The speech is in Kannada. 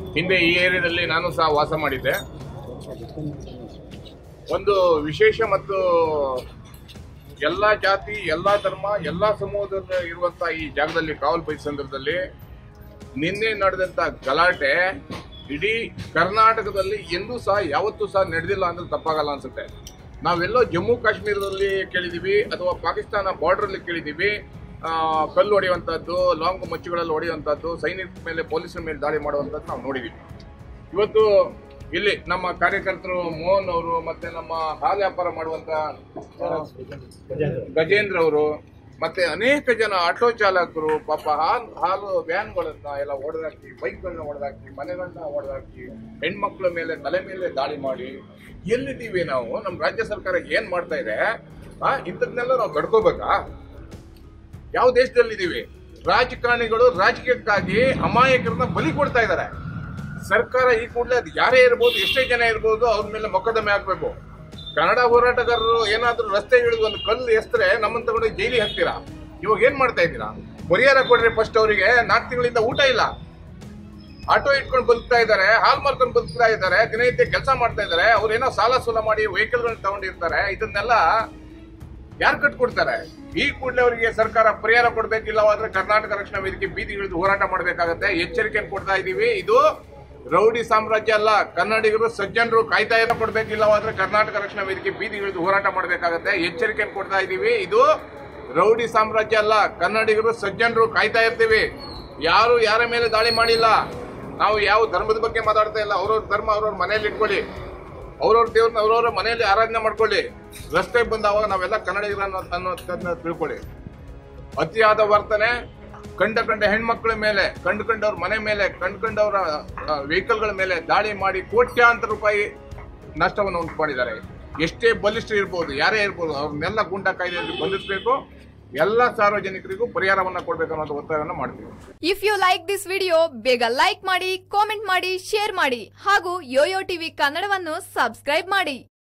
ಹಿಂದೆ ಈ ಏರಿಯಾದಲ್ಲಿ ನಾನು ಸಹ ವಾಸ ಮಾಡಿದ್ದೆ ಒಂದು ವಿಶೇಷ ಮತ್ತು ಎಲ್ಲ ಜಾತಿ ಎಲ್ಲ ಧರ್ಮ ಎಲ್ಲ ಸಮೂಹದ ಇರುವಂತ ಈ ಜಾಗದಲ್ಲಿ ಕಾವಲು ಪೈ ಸಂದರ್ಭದಲ್ಲಿ ನಿನ್ನೆ ನಡೆದಂತ ಗಲಾಟೆ ಇಡೀ ಕರ್ನಾಟಕದಲ್ಲಿ ಎಂದೂ ಸಹ ಯಾವತ್ತೂ ಸಹ ನಡೆದಿಲ್ಲ ಅಂದ್ರೆ ತಪ್ಪಾಗಲ್ಲ ಅನ್ಸುತ್ತೆ ನಾವೆಲ್ಲೋ ಜಮ್ಮು ಕಾಶ್ಮೀರದಲ್ಲಿ ಕೇಳಿದೀವಿ ಅಥವಾ ಪಾಕಿಸ್ತಾನ ಬಾರ್ಡರ್ ಅಲ್ಲಿ ಕೇಳಿದೀವಿ ಆ, ಕಲ್ಲು ಹೊಡೆಯುವಂತದ್ದು ಲಾಂಗ್ ಮಚ್ಚುಗಳಲ್ಲಿ ಹೊಡೆಯುವಂತದ್ದು ಸೈನಿಕರ ಮೇಲೆ ಪೊಲೀಸರ ಮೇಲೆ ದಾಳಿ ಮಾಡುವಂತದ್ದು ನಾವು ನೋಡಿದೀವಿ ಇವತ್ತು ಇಲ್ಲಿ ನಮ್ಮ ಕಾರ್ಯಕರ್ತರು ಮೋಹನ್ ಅವರು ಮತ್ತೆ ನಮ್ಮ ಹಾಲು ವ್ಯಾಪಾರ ಮಾಡುವಂತ ಆ, ಗಜೇಂದ್ರ ಅವರು ಮತ್ತೆ ಅನೇಕ ಜನ ಆಟೋ ಚಾಲಕರು ಪಾಪ ಹಾಲು ಹಾಲು ವ್ಯಾನ್ಗಳನ್ನ ಎಲ್ಲ ಹೊಡೆದಾಕಿ ಬೈಕ್ಗಳನ್ನ ಹೊಡೆದಾಕಿ ಮನೆಗಳನ್ನ ಹೊಡೆದಾಕಿ ಹೆಣ್ಮಕ್ಳ ಮೇಲೆ ತಲೆ ಮೇಲೆ ದಾಳಿ ಮಾಡಿ ಎಲ್ಲಿದ್ದೀವಿ ನಾವು ನಮ್ಮ ರಾಜ್ಯ ಸರ್ಕಾರ ಏನ್ ಮಾಡ್ತಾ ಇದೆ ಆ ಇಂಥದ್ನೆಲ್ಲ ನಾವು ತಡ್ಕೋಬೇಕಾ ಯಾವ ದೇಶದಲ್ಲಿದ್ದೀವಿ ರಾಜಕಾರಣಿಗಳು ರಾಜಕೀಯಕ್ಕಾಗಿ ಅಮಾಯಕರನ್ನ ಬಲಿ ಕೊಡ್ತಾ ಇದ್ದಾರೆ ಸರ್ಕಾರ ಈ ಕೂಡಲೇ ಅದು ಯಾರೇ ಇರ್ಬೋದು ಎಷ್ಟೇ ಜನ ಇರ್ಬೋದು ಅವ್ರ ಮೇಲೆ ಮೊಕದ್ದಮೆ ಹಾಕ್ಬೇಕು ಕನ್ನಡ ಹೋರಾಟಗಾರರು ಏನಾದ್ರೂ ರಸ್ತೆ ಇಳಿದು ಒಂದು ಕಲ್ಲು ಎಸ್ತರೆ ನಮ್ಮನ್ನ ತಗೊಂಡು ಜೈಲಿಗೆ ಹಾಕ್ತೀರಾ ಇವಾಗ ಏನ್ ಮಾಡ್ತಾ ಇದ್ದೀರಾ ಪರಿಹಾರ ಕೊಡ್ರಿ ಫಸ್ಟ್ ಅವರಿಗೆ ನಾಲ್ಕು ತಿಂಗಳಿಂದ ಊಟ ಇಲ್ಲ ಆಟೋ ಇಟ್ಕೊಂಡು ಬದುಕ್ತಾ ಇದ್ದಾರೆ ಹಾಲ್ ಮಾರ್ಕೊಂಡು ಬದುಕ್ತಾ ಇದ್ದಾರೆ ದಿನನಿತ್ಯ ಕೆಲಸ ಮಾಡ್ತಾ ಇದ್ದಾರೆ ಅವ್ರು ಏನೋ ಸಾಲ ಸೂಲ ಮಾಡಿ ವೆಹಿಕಲ್ಗಳನ್ನ ತಗೊಂಡಿರ್ತಾರೆ ಇದನ್ನೆಲ್ಲ ಯಾರು ಕಟ್ಕೊಡ್ತಾರೆ ಈ ಕೂಡಲೇ ಅವರಿಗೆ ಸರ್ಕಾರ ಪರಿಹಾರ ಕೊಡ್ಬೇಕಿಲ್ಲವಾದ್ರೆ ಕರ್ನಾಟಕ ರಕ್ಷಣಾ ವೇದಿಕೆ ಬೀದಿಗಿಳಿದು ಹೋರಾಟ ಮಾಡಬೇಕಾಗತ್ತೆ ಎಚ್ಚರಿಕೆಯನ್ನು ಕೊಡ್ತಾ ಇದ್ದೀವಿ ಇದು ರೌಡಿ ಸಾಮ್ರಾಜ್ಯ ಅಲ್ಲ ಕನ್ನಡಿಗರು ಸಜ್ಜನರು ಕಾಯ್ತಾ ಇರೋ ಕೊಡ್ಬೇಕಿಲ್ಲವಾದ್ರೆ ಕರ್ನಾಟಕ ರಕ್ಷಣಾ ವೇದಿಕೆ ಬೀದಿಗಿಳಿದು ಹೋರಾಟ ಮಾಡಬೇಕಾಗತ್ತೆ ಎಚ್ಚರಿಕೆಯನ್ನು ಕೊಡ್ತಾ ಇದ್ದೀವಿ ಇದು ರೌಡಿ ಸಾಮ್ರಾಜ್ಯ ಅಲ್ಲ ಕನ್ನಡಿಗರು ಸಜ್ಜನರು ಕಾಯ್ತಾ ಇರ್ತೀವಿ ಯಾರು ಯಾರ ಮೇಲೆ ದಾಳಿ ಮಾಡಿಲ್ಲ ನಾವು ಯಾವ ಧರ್ಮದ ಬಗ್ಗೆ ಮಾತಾಡ್ತಾ ಇಲ್ಲ ಅವ್ರವ್ರ ಧರ್ಮ ಅವ್ರವ್ರ ಮನೆಯಲ್ಲಿ ಇಟ್ಕೊಳ್ಳಿ ಅವ್ರವ್ರ ದೇವ್ರನ್ನ ಅವ್ರವ್ರ ಮನೆಯಲ್ಲಿ ಆರಾಧನೆ ಮಾಡ್ಕೊಳ್ಳಿ ರಸ್ತೆಗೆ ಬಂದಾವಾಗ ನಾವೆಲ್ಲ ಕನ್ನಡಿಗರ ಅನ್ನೋ ಅನ್ನೋದನ್ನ ತಿಳ್ಕೊಳ್ಳಿ ಅತಿಯಾದ ವರ್ತನೆ ಕಂಡ ಕಂಡ ಹೆಣ್ಮಕ್ಳ ಮೇಲೆ ಕಂಡು ಕಂಡವ್ರ ಮನೆ ಮೇಲೆ ಕಂಡು ಕಂಡವರ ವೆಹಿಕಲ್ಗಳ ಮೇಲೆ ದಾಳಿ ಮಾಡಿ ಕೋಟ್ಯಾಂತರ ರೂಪಾಯಿ ನಷ್ಟವನ್ನು ಉಂಟು ಮಾಡಿದ್ದಾರೆ ಎಷ್ಟೇ ಬಲಿಷ್ಠ ಇರ್ಬೋದು ಯಾರೇ ಇರ್ಬೋದು ಅವ್ರನ್ನೆಲ್ಲ ಗುಂಡ ಕಾಯ್ದೆಯಲ್ಲಿ ಬಂಧಿಸಬೇಕು ಎಲ್ಲ ಸಾರ್ವಜನಿಕರಿಗೂ ಪರಿಹಾರವನ್ನ ಕೊಡ್ಬೇಕು ಅನ್ನೋದು ಒತ್ತಾಯವನ್ನು ಮಾಡ್ತೀವಿ if you like this video ಬೇಗ ಲೈಕ್ ಮಾಡಿ ಕಾಮೆಂಟ್ ಮಾಡಿ ಶೇರ್ ಮಾಡಿ ಹಾಗೂ ಯೋಯೋ ಟಿವಿ ಕನ್ನಡವನ್ನು ಸಬ್ಸ್ಕ್ರೈಬ್ ಮಾಡಿ